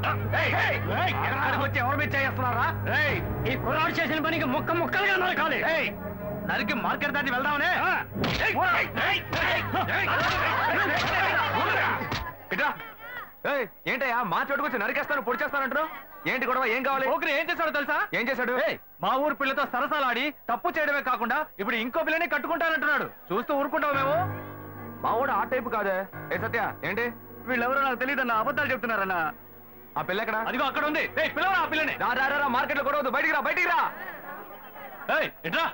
వచ్చి ఎవరి మీద చేస్తున్నారా ఈ కుర్రాడు చేసిన పనికి ముక్క ముక్కలుగా నరకాలి నరికి మార్కెట్ దాటి వెళ్దామనే ఇట్రా ఏయ్, ఏంటయ్యా మా చోటుకు వచ్చి నరికేస్తాను పొడి చేస్తానంటారు ఏంటి గొడవ ఏం కావాలి పోకిరి ఏం చేశాడో తెలుసా ఏం చేశాడు ఏయ్, మా ఊరు పిల్లతో సరసాలాడి తప్పు చేయడమే కాకుండా ఇప్పుడు ఇంకో పిల్లని కట్టుకుంటానంటున్నాడు చూస్తూ ఊరుకుంటావు మేము మా ఊడు ఆ టైపు కాదే ఏ సత్య ఏంటి వీళ్ళెవరో నాకు తెలియదన్న అబద్ధాలు చెప్తున్నారన్న ఆ పిల్ల ఎక్కడ అదిగో అక్కడ ఉంది ఏయ్ పిల్లవా ఆ పిల్లని రా రా రా, రా మార్కెట్ లో గొడవద్దు బయటికి రా బయటికి రా ఏయ్ ఇట్రా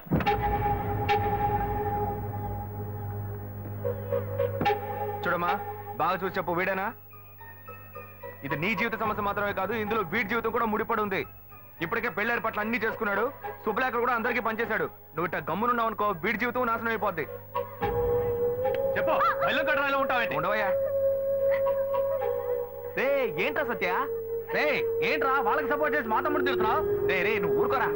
చూడమ్మా బాగా చూసి చెప్పు వీడేనా ఇది నీ జీవిత సమస్య మాత్రమే కాదు ఇందులో వీడి జీవితం కూడా ముడిపడి ఉంది ఇప్పటికే పెళ్లి ఏర్పాట్లు అన్ని చేసుకున్నాడు శుభలేఖ కూడా అందరికీ పనిచేశాడు నువ్వు ఇట్లా గమ్మునున్నావు అనుకో వీడి జీవితం నాశనం అయిపోద్ది చెప్పు బెల్లం కట్టరాలో ఉంటావేంటి ఉండవయ్యా రే ఏంట్రా సత్య రే ఏంట్రా వాళ్ళకి సపోర్ట్ చేసి మా తమ్ముడు తిరుగుతున్నావు రే రే నువ్వు ఊరుకోరా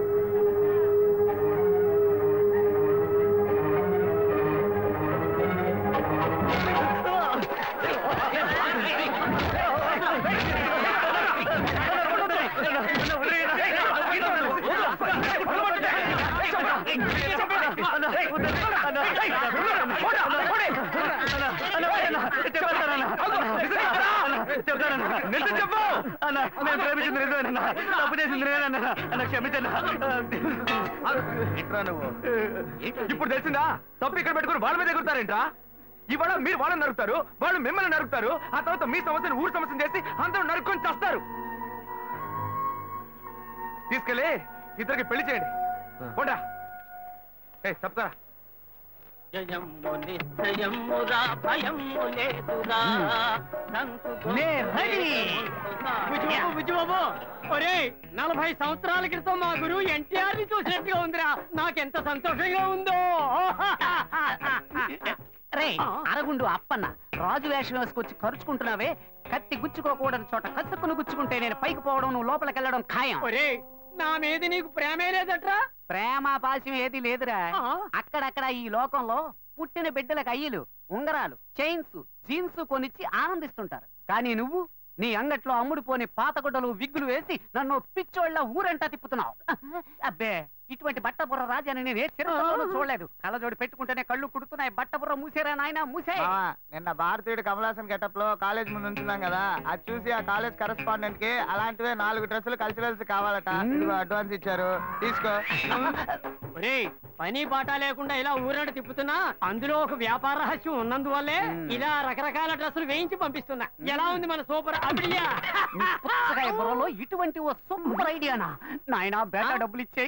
చెప్పు అన్న నేను ప్రేమించింది నిజమేనన్నా తప్పు చేసింది నేనన్నా అన్న క్షమించన్నా ఏంట్రా నువ్వు ఇప్పుడు తెలిసిందా తప్పు ఇక్కడ పెట్టుకుని వాళ్ళ మీద ఎగురుతారేంట్రా ఇవాళ మీరు వాళ్ళని నరుకుతారు వాళ్ళు మిమ్మల్ని నరుకుతారు ఆ తర్వాత మీ సమస్యను ఊరు సమస్యను చేసి అందరూ నరుక్కొని చేస్తారు తీసుకెళ్ళి ఇద్దరికి పెళ్లి చేయండి పోండా ఏ చెప్తా జయము నిశ్చయమురా భయము లేదురా నే రెడీ. విజయబాబు విజయబాబు ఒరే నలభై సంవత్సరాల క్రితం మా గురువు ఎన్టీఆర్ ని చూసినట్టుగా ఉందిరా నాకెంత సంతోషంగా ఉందో రే అరగుండు అప్పన్న రాజు వేషం వేసుకొచ్చి ఖర్చుకుంటున్నావే కత్తి గుచ్చుకోకూడని చోట కసుక్కును గుచ్చుకుంటే నేను పైకి పోవడం నువ్వు లోపలికి వెళ్ళడం ఖాయం ఒరే నా మీద నీకు ప్రేమే లేదట్రా ప్రేమ పాశం ఏది లేదురా ఆ? అక్కడక్కడ ఈ లోకంలో పుట్టిన బిడ్డలకు అయ్యలు ఉంగరాలు చైన్స్ జీన్స్ కొనిచ్చి ఆనందిస్తుంటారు కానీ నువ్వు నీ అంగట్లో అమ్ముడుపోని పాతగుడ్డలు విగ్గులు వేసి నన్ను పిచ్చోళ్ళ ఊరంటా తిప్పుతున్నావు అబ్బే ఇటువంటి బట్టబుర్ర రాజాని నేను ఏ చిరతలోనూ చూడలేదు కళ్ళజోడు పెట్టుకుంటేనే కళ్ళు కుడుతున్నాయి బట్టబుర్ర మూసేరా నాయన మూసే మావా, నిన్న భారతీయుడు కమలాసన్ గెటప్ లో కాలేజ్ ముందు ఉంచున్నాం కదా అది చూసి ఆ కాలేజ్ కరెస్పాండెంట్ కి అలాంటివే నాలుగు డ్రెస్సులు కల్చరల్స్ కావాలట ఇదిగో అడ్వాన్స్ ఇచ్చారు తీసుకో ఒరే పని పాట లేకుండా ఇలా ఊరంట తిప్పుతున్నా అందులో ఒక వ్యాపార రహస్యం ఉన్నందువల్లే ఇలా రకరకాల డ్రెస్సులు వేయించి పంపిస్తున్నా ఎలా ఉంది మన సూపర్ అబిడియా నీ పుచ్చకాయ బుర్రలో ఇటువంటి ఓ సూపర్ ఐడియానా నాయనా బేటా డబ్బులు ఇచ్చేయి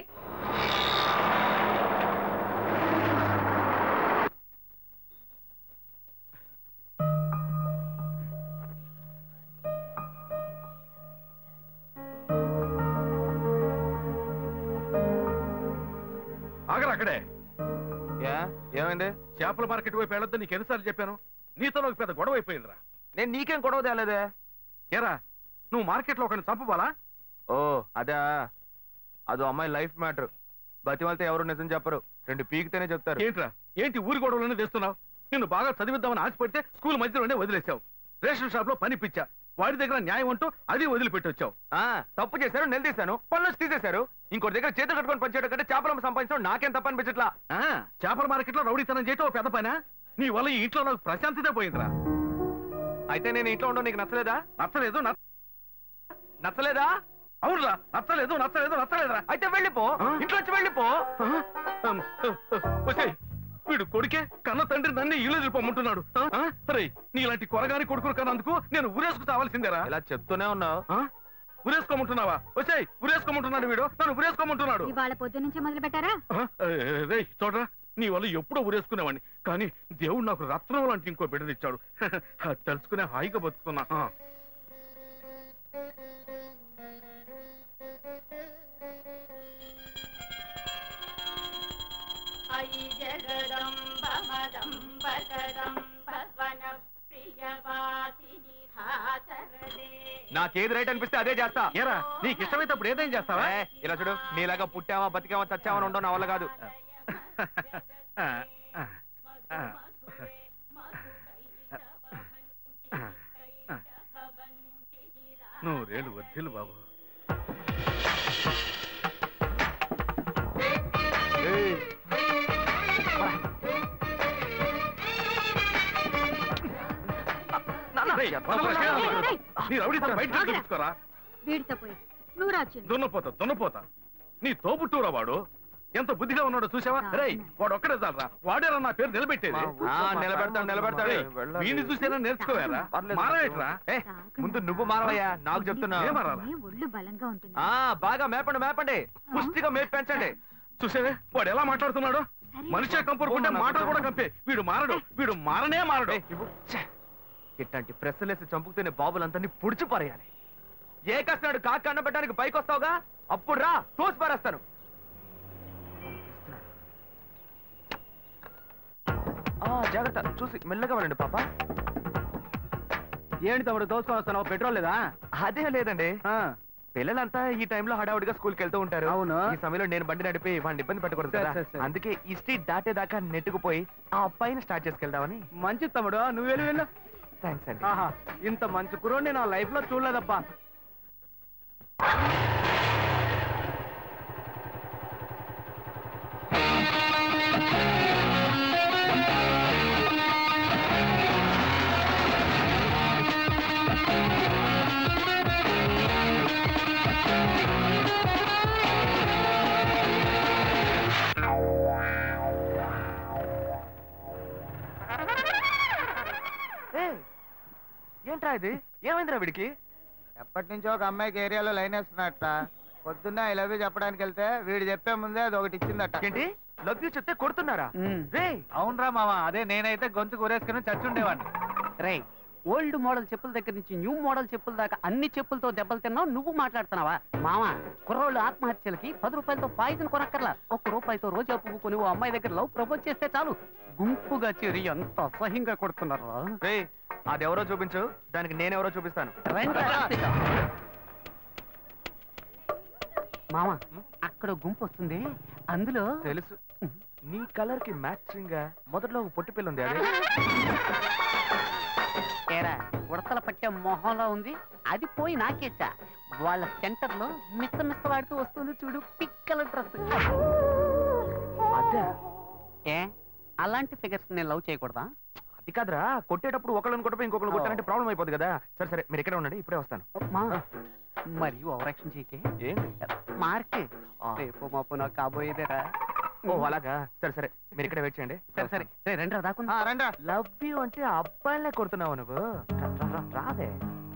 ఆగరా అక్కడే ఏ ఏమైంది చేపల మార్కెట్ వైపు వెళ్ళొద్దు నీకు ఎన్నిసార్లు చెప్పాను నీతో నాకు పెద్ద గొడవ అయిపోయిందిరా నేను నీకేం గొడవ తేలేదే ఏరా నువ్వు మార్కెట్ లో ఒకరిని చంపబాలా ఓ అదా అదో అమ్మాయి లైఫ్ మ్యాటర్ బతిమాలితే ఎవరు నిజం చెప్పరు రెండు పీకితేనే చెప్తారు ఏంట్రా ఏంటి ఊరి గొడవలోనే తెస్తున్నావు నిన్ను బాగా చదివిద్దామని ఆశపడితే స్కూల్ మధ్యలోనే వదిలేసావు రేషన్ షాప్ లో పని పిచ్చా వాడి దగ్గర న్యాయం అంటూ అది వదిలిపెట్టి వచ్చావు ఆ, తప్పు చేశారు నిలదీశాను పనులు వచ్చి తీసేశారు ఇంకోటి దగ్గర చేతులు కట్టుకొని పనిచేయడం కంటే చేపలు సంపాదించడం నాకేం తప్ప అనిపించట్లా ఆ, చేపల మార్కెట్ లో రౌడీతనం చేయటం ఓ పెద్ద పనా నీ వల్ల ఈ ఇంట్లో నాకు ప్రశాంతతే పోయిందిరా అయితే నేను ఇంట్లో ఉండడం నీకు నచ్చలేదా నచ్చలేదు నచ్చ- నచ్చలేదా అవునురా నచ్చలేదు నచ్చలేదు నచ్చలేదురా అయితే వెళ్ళిపో ఆ? ఇంట్లో వచ్చి వెళ్ళిపో ఆ, ఒసేయ్, వీడు కొడుకే కన్న తండ్రి నన్ను ఇల్లు వెళ్ళిపోమంటున్నాడు నీ ఇలాంటి కొరగాని కొడుకులు కన్నందుకు నేను ఊరేసుకు తావాల్సిందేరా ఇలా చెప్తూనే ఉన్నావు ఆ? ఉరేసుకోమంటున్నావా వచ్చాయి ఉరేసుకోమంటున్నాడు వీడు నన్ను ఉరేసుకోమంటున్నాడు ఇవాళ పొద్దు నుంచి మొదలు పెట్టారా ఆ? ఏ, రేయ్ చూడరా నీ వల్ల ఎప్పుడో ఉరేసుకునేవాడిని కానీ దేవుడు నాకు రత్నం లాంటి ఇంకో బిడ్డనిచ్చాడు అది తలుచుకునే హాయిగా బతుకుతున్నా ఆ. అయి జగదంబ మదంబ కదంబ వన ప్రియవాసిని హాసరదే నాకేది రైట్ అనిపిస్తే అదే చేస్తా ఏరా నీకు ఇష్టమైతే అప్పుడు ఏదేం చేస్తావా ఏ, ఇలా చూడు నీలాగా పుట్టావా బతికావా చచ్చావా అని ఉండవు నా వల్ల కాదు ఆ, ఆ, ఆ. నూరేళ్ళు వద్దిలు బాబు ఏయ్, రేయ్, వదలరా, వదలరా. నీ రౌడీతనం బయటకు చూపించుకోరా వీడితో పోయి నువ్వు రాచింది దున్నపోతా దున్నపోతా నీ తోబుట్టూరా వాడు ఎంత బుద్ధిగా ఉన్నాడో చూసావా రేయ్ వాడు ఒక్కడే చాలరా వాడేరా నా పేరు నిలబెట్టేది ఆ, నిలబెడతాడు నిలబెడతాడు రేయ్, వీడిని చూసేనా నేర్చుకోవారా పర్లేదు. మారవేట్రా ఏ, ముందు నువ్వు మారవయ్యా నాకు చెప్తున్నా ఏం మారాలా నీ ఒళ్ళు బలంగా ఉంటుంది ఆ బాగా మేపండి మేపండి పుష్టిగా మేపి పెంచండి చూసావే వాడు ఎలా మాట్లాడుతున్నాడు మనిషే కంపరుకుంటే మాటలు కూడా కంపే వీడు మారడు వీడు మారనే మారడు ఏయ్, ఇవ్వు. ఛే, ఇట్లాంటి ప్రెస్సులేసి చంపుకునే బాబులందరినీ పుడిచి పారేయాలి ఏ కస్తాడు కాకి అన్నం పెట్టడానికి పైకి వస్తావుగా అప్పుడు రా తోసి పారేస్తాను ఆ, జాగ్రత్త చూసి మెల్లగా వెళ్ళండి పాప ఏంటి తమ్ముడు దోసుకొని వస్తున్నావు పెట్రోల్ లేదా అదే లేదండి ఆ, పిల్లలంతా ఈ టైంలో హడావుడిగా స్కూల్కి వెళ్తూ ఉంటారు అవును. ఈ సమయంలో నేను బండి నడిపి వాడిని ఇబ్బంది పెట్టకూడదు సరే, కదా సరే, సరే. అందుకే ఈ స్ట్రీట్ దాటేదాకా నెట్టుకుపోయి ఆ అబ్బాయిని స్టార్ట్ చేసుకెళ్దామని మంచిది తమ్ముడు నువ్వు వెళ్ళు వెళ్ళు థ్యాంక్స్ అండి ఆహా ఇంత మంచి కురోడిని నా లైఫ్ లో చూడలేదబ్బా ఏయ్, ఏంట్రా ఇది ఏమైందిరా వీడికి ఎప్పటి నుంచో ఒక అమ్మాయికి ఏరియాలో లైన్ వేస్తున్నట్ట పొద్దున్న ఐ లవ్ యూ చెప్పడానికి వెళ్తే వీడు చెప్పే ముందే అది ఒకటి ఇచ్చిందట ఏంటి లవ్ యూ చెప్తే కొడుతున్నారా రే అవునరా మామ అదే నేనైతే గొంతు కూరేసుకుని చచ్చుండేవాడిని రే ఓల్డ్ మోడల్ చెప్పుల దగ్గర నుంచి న్యూ మోడల్ చెప్పుల దాకా అన్ని చెప్పులతో దెబ్బలు తిన్నావు నువ్వు మాట్లాడుతున్నావా మామ కుర్రోళ్ళు ఆత్మహత్యలకి పది రూపాయలతో పాయిజన్ కొనక్కర్లా ఒక్క రూపాయితో రోజా పువ్వు కొని ఓ అమ్మాయి దగ్గర లవ్ ప్రపోజ్ చేస్తే చాలు గుంపుగా చేరి ఎంత అసహ్యంగా కొడుతున్నారా రే అది ఎవరో చూపించు దానికి నేనెవరో చూపిస్తాను రండి రాస్తిక. మామ అక్కడ గుంపు వస్తుంది అందులో తెలుసు నీ కలర్ కి మ్యాచింగ్ గా మొదట్లో ఒక పొట్టి పిల్ల ఉంది అదే ఏరా ఉడతల పట్టే మొహంలో ఉంది అది పోయి నాకేసా వాళ్ళ సెంటర్ లో మిస్స మిస్స వాడుతూ వస్తుంది చూడు పిక్కల డ్రెస్ అదే ఏ అలాంటి ఫిగర్స్ నేను లవ్ చేయకూడదా అది కాదురా కొట్టేటప్పుడు ఒకళ్ళని కొట్టపోయి ఇంకొకరు కొట్టారంటే ప్రాబ్లం అయిపోతుంది కదా సరే సరే మీరు ఇక్కడే ఉండండి ఇప్పుడే వస్తాను మా మరి ఓవరాక్షన్ చేయకే ఏంటి మార్క్ ఆ. రేపు మాపు నాకు కాబోయేదేరా ఓ అలాగా సరే సరే మీరు ఇక్కడే వెయిట్ చేయండి సరే సరే రే రండి దాకుందా ఆ, రండ్రా లవ్ యూ అంటే అబ్బాయిలే కొడుతున్నావు నువ్వు రా, రా, రా, రాదే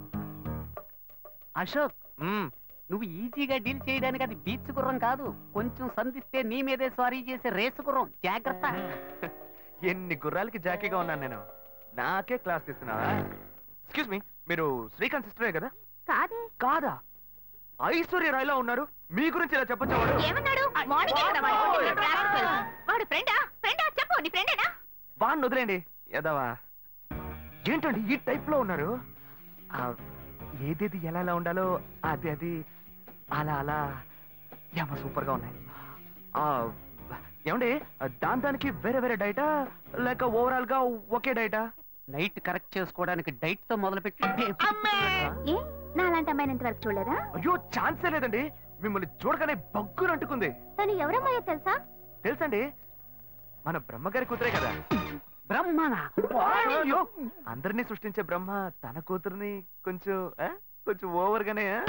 అశోక్ మ్మ్. నువ్వు ఈజీగా డీల్ చేయడానికి అది బీచ్ గుర్రం కాదు కొంచెం సంధిస్తే నీ మీదే స్వారీ చేసే రేసు గుర్రం జాగ్రత్త ఎన్ని గుర్రాలకి జాకీగా ఉన్నాను నేను నాకే క్లాస్ తీస్తున్నావా ఎక్స్క్యూజ్ మీ మీరు శ్రీకాంత్ సిస్టరే కదా కాదే కాదా ఐశ్వర్య రాయ్లా ఉన్నారు మీ గురించి ఇలా చెప్పొచ్చా వాడు ఏమన్నాడు మార్నింగ్ కదా వాడు కొట్టిన rascal. వాడు ఫ్రెండా ఫ్రెండా చెప్పు నీ ఫ్రెండేనా వాడిని వదిలేండి యదవా ఏంటండి ఈ టైప్ లో ఉన్నారు ఆ, ఏదేది ఎలా ఎలా ఉండాలో అది అది అలా అలా ఏమో సూపర్ గా ఉన్నాయి ఆ, ఏమండి దాని దానికి వేరే వేరే డైటా లేక ఓవరాల్ గా ఒకే డైటా నైట్ కరెక్ట్ చేసుకోవడానికి డైట్ తో మొదలుపెట్టి ఏ నా అలాంటి అమ్మాయిని ఇంతవరకు చూడలేదా అయ్యో ఛాన్సే లేదండి మిమ్మల్ని చూడగానే బగ్గులు అంటుకుంది తను ఎవరమ్మాయో తెలుసా తెలుసండి మన బ్రహ్మగారి కూతురే కదా బ్రహ్మణ అయ్యో అందరినీ సృష్టించే బ్రహ్మ తన కూతుర్ని కొంచెం ఆ? కొంచెం ఓవర్ గానే ఆ?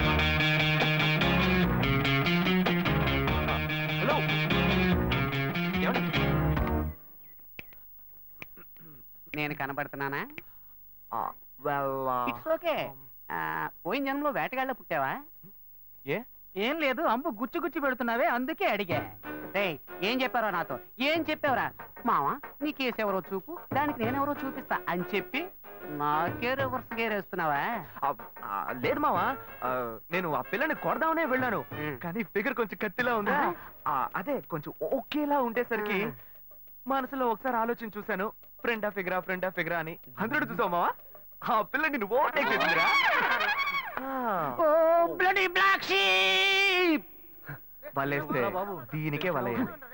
ఆ, హలో ఏమండి? నేను కనబడుతున్నానా ఆ, well, ఆ, ఇట్స్ ఓకే పోయిన జన్మలో వేటగాళ్ళ పుట్టావా ఏ ఏం లేదు అంబు గుచ్చి గుచ్చి పెడుతున్నావే అందుకే అడిగా రే ఏం చెప్పారో నాతో ఏం చెప్పావురా మావా నీ కేసు ఎవరో చూపు దానికి నేనెవరో చూపిస్తా అని చెప్పి నాకే రివర్స్ గేర్ వేస్తున్నావా ఆ, ఆ, లేదు మావా ఆ, నేను ఆ పిల్లని కొడదామనే వెళ్ళాను కానీ ఫిగర్ కొంచెం కత్తిలా ఉందా ఆ, అదే కొంచెం ఓకేలా ఉండేసరికి మనసులో ఒకసారి ఆలోచన చూశాను ఫ్రెండా ఫిగరా ఫ్రెండా ఫిగరా అని అందరూ చూసావు మావా ఆ పిల్ల నిన్ను ఓవర్టేక్ చేసిందిరా ఆ, ఓ బ్లడీ బ్లాక్ షీప్ వలేస్తే దీనికే వలయ్యాలి